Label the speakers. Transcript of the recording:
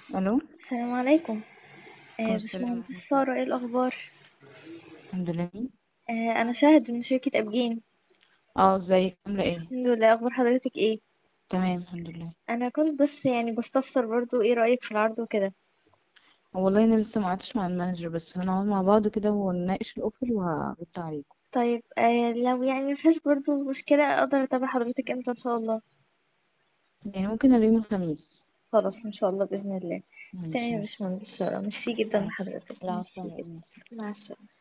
Speaker 1: الو
Speaker 2: السلام عليكم
Speaker 1: عليكم
Speaker 2: آه
Speaker 1: السلام
Speaker 2: باشمهندس
Speaker 1: ورحمة الله
Speaker 2: سارة ايه الأخبار؟
Speaker 1: الحمد لله مين
Speaker 2: آه أنا شاهد من شركة أبجين
Speaker 1: اه ازيك عاملة ايه
Speaker 2: الحمد لله أخبار حضرتك ايه؟
Speaker 1: تمام الحمد لله
Speaker 2: أنا كنت بس يعني بستفسر برضو ايه رأيك في العرض وكده
Speaker 1: هو والله انا لسه ما قعدتش مع المانجر بس هنقعد مع بعض كده ونناقش الاوفر وهرد عليكم
Speaker 2: طيب آه لو يعني مفيهاش برضو مشكلة أقدر أتابع حضرتك امتى إن شاء الله
Speaker 1: يعني ممكن اليوم الخميس
Speaker 2: خلاص إن شاء الله بإذن الله تمام
Speaker 1: ماشي
Speaker 2: يا باشمهندس سارة ميرسي جدا
Speaker 1: ماشي
Speaker 2: لحضرتك
Speaker 1: العفو
Speaker 2: ميرسي
Speaker 1: على
Speaker 2: جدا
Speaker 1: ايه
Speaker 2: مع السلامة